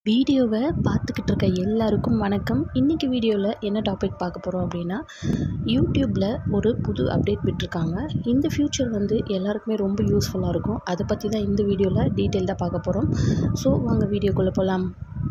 வீடியோவை பார்த்துக்கிட்டு இருக்க எல்லாருக்கும் வணக்கம் இன்றைக்கி வீடியோவில் என்ன டாபிக் பார்க்க போகிறோம் அப்படின்னா யூடியூப்பில் ஒரு புது அப்டேட் விட்டிருக்காங்க இந்த ஃப்யூச்சர் வந்து எல்லாருக்குமே ரொம்ப யூஸ்ஃபுல்லாக இருக்கும் அதை பற்றி தான் இந்த வீடியோவில் டீட்டெயில்டாக பார்க்க போகிறோம் ஸோ வாங்க வீடியோக்குள்ளே போகலாம்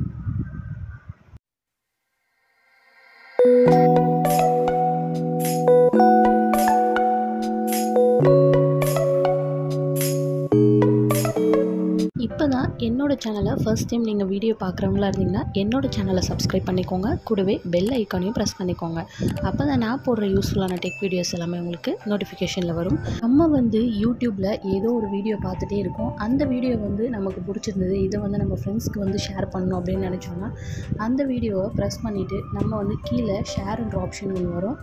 இப்போ தான் என்னோட சேனலை ஃபர்ஸ்ட் டைம் நீங்கள் வீடியோ பார்க்குறவங்களா இருந்தீங்கன்னா என்னோட சேனலை சப்ஸ்கிரைப் பண்ணிக்கோங்க கூடவே பெல் ஐக்கானையும் ப்ரெஸ் பண்ணிக்கோங்க அப்போ தான் நான் போடுற யூஸ்ஃபுல்லான டெக் வீடியோஸ் எல்லாமே உங்களுக்கு நோட்டிஃபிகேஷனில் வரும் நம்ம வந்து யூடியூப்பில் ஏதோ ஒரு வீடியோ பார்த்துட்டே இருக்கோம் அந்த வீடியோ வந்து நமக்கு பிடிச்சிருந்தது இதை வந்து நம்ம ஃப்ரெண்ட்ஸ்க்கு வந்து ஷேர் பண்ணணும் அப்படின்னு நினச்சோன்னா அந்த வீடியோவை ப்ரெஸ் பண்ணிவிட்டு நம்ம வந்து கீழே ஷேர்ன்ற ஆப்ஷன் ஒன்று வரும்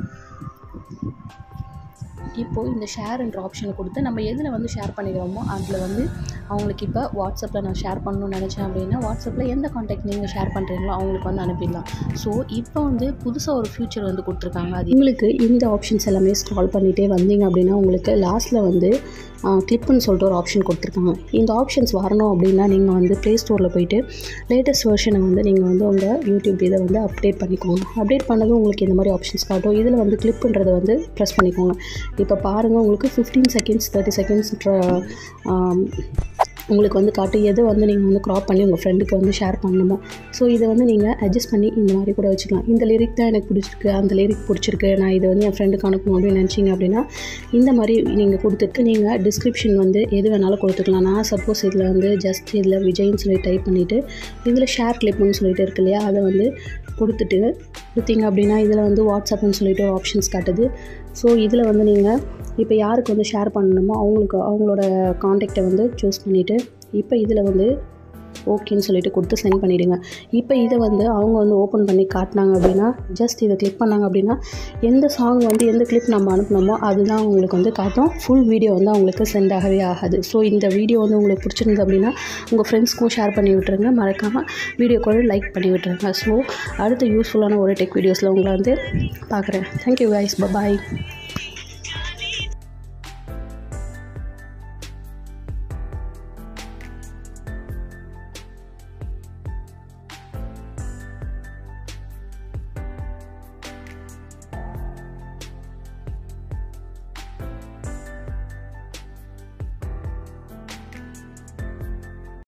இப்போது இந்த ஷேர்ன்ற ஆப்ஷனை கொடுத்து நம்ம எதில் வந்து ஷேர் பண்ணிக்கிறோமோ அதில் வந்து அவங்களுக்கு இப்போ வாட்ஸ்அப்பில் நான் ஷேர் பண்ணணும்னு நினச்சேன் அப்படின்னா வாட்ஸ்அப்பில் எந்த காண்டாக்ட் நீங்கள் ஷேர் பண்ணுறீங்களோ அவங்களுக்கு வந்து அனுப்பிடலாம் ஸோ இப்போ வந்து புதுசாக ஒரு ஃபியூச்சர் வந்து கொடுத்துருக்காங்க அது உங்களுக்கு இந்த ஆப்ஷன்ஸ் எல்லாமே ஸ்க்ரால் பண்ணிகிட்டே வந்தீங்க அப்படின்னா உங்களுக்கு லாஸ்ட்டில் வந்து கிளிப்புன்னு சொல்லிட்டு ஒரு ஆப்ஷன் கொடுத்துருக்காங்க இந்த ஆப்ஷன்ஸ் வரணும் அப்படின்னா நீங்கள் வந்து ப்ளே ஸ்டோரில் போயிட்டு லேட்டஸ்ட் வெர்ஷனை வந்து நீங்கள் வந்து உங்கள் யூடியூப் இதை வந்து அப்டேட் பண்ணிக்கோங்க அப்டேட் பண்ணதும் உங்களுக்கு இந்த மாதிரி ஆப்ஷன்ஸ் காட்டும் இதில் வந்து கிளிப்புன்றதை வந்து ப்ரெஸ் பண்ணிக்கோங்க இப்போ பாருங்கள் உங்களுக்கு ஃபிஃப்டீன் செகண்ட்ஸ் தேர்ட்டி செகண்ட்ஸ் உங்களுக்கு வந்து காட்டு எது வந்து நீங்கள் வந்து க்ராப் பண்ணி உங்கள் ஃப்ரெண்டுக்கு வந்து ஷேர் பண்ணணுமோ ஸோ இதை வந்து நீங்கள் அட்ஜஸ்ட் பண்ணி இந்த மாதிரி கூட வச்சுக்கலாம் இந்த லிரிக் தான் எனக்கு பிடிச்சிருக்கு அந்த லிரிக் பிடிச்சிருக்கு நான் இதை வந்து என் ஃப்ரெண்டுக்கு அனுப்பணும் அப்படின்னு நினச்சிங்க அப்படின்னா இந்த மாதிரி நீங்கள் கொடுத்துட்டு நீங்கள் டிஸ்கிரிப்ஷன் வந்து எது வேணாலும் கொடுத்துக்கலாம் நான் சப்போஸ் இதில் வந்து ஜஸ்ட் இதில் விஜய்னு சொல்லி டைப் பண்ணிவிட்டு இதில் ஷேர் கிளிப்னு சொல்லிட்டு இருக்கு இல்லையா அதை வந்து கொடுத்துட்டு கொடுத்தீங்க அப்படின்னா இதில் வந்து வாட்ஸ்அப்னு சொல்லிட்டு ஒரு ஆப்ஷன்ஸ் காட்டுது ஸோ இதில் வந்து நீங்கள் இப்போ யாருக்கு வந்து ஷேர் பண்ணணுமோ அவங்களுக்கு அவங்களோட காண்டாக்டை வந்து சூஸ் பண்ணிவிட்டு இப்போ இதில் வந்து ஓகேன்னு சொல்லிட்டு கொடுத்து சென்ட் பண்ணிவிடுங்க இப்போ இதை வந்து அவங்க வந்து ஓப்பன் பண்ணி காட்டினாங்க அப்படின்னா ஜஸ்ட் இதை கிளிக் பண்ணாங்க அப்படின்னா எந்த சாங் வந்து எந்த கிளிப் நம்ம அனுப்பினோமோ அதுதான் உங்களுக்கு வந்து காட்டும் ஃபுல் வீடியோ வந்து அவங்களுக்கு சென்ட் ஆகவே ஆகாது ஸோ இந்த வீடியோ வந்து உங்களுக்கு பிடிச்சிருந்தது அப்படின்னா உங்கள் ஃப்ரெண்ட்ஸ்க்கும் ஷேர் பண்ணி விட்டுருங்க மறக்காமல் வீடியோ கூட லைக் பண்ணி விட்டுருங்க ஸோ அடுத்த யூஸ்ஃபுல்லான ஒரு டெக் வீடியோஸில் உங்களை வந்து பார்க்குறேன் தேங்க்யூ கைஸ் பாய்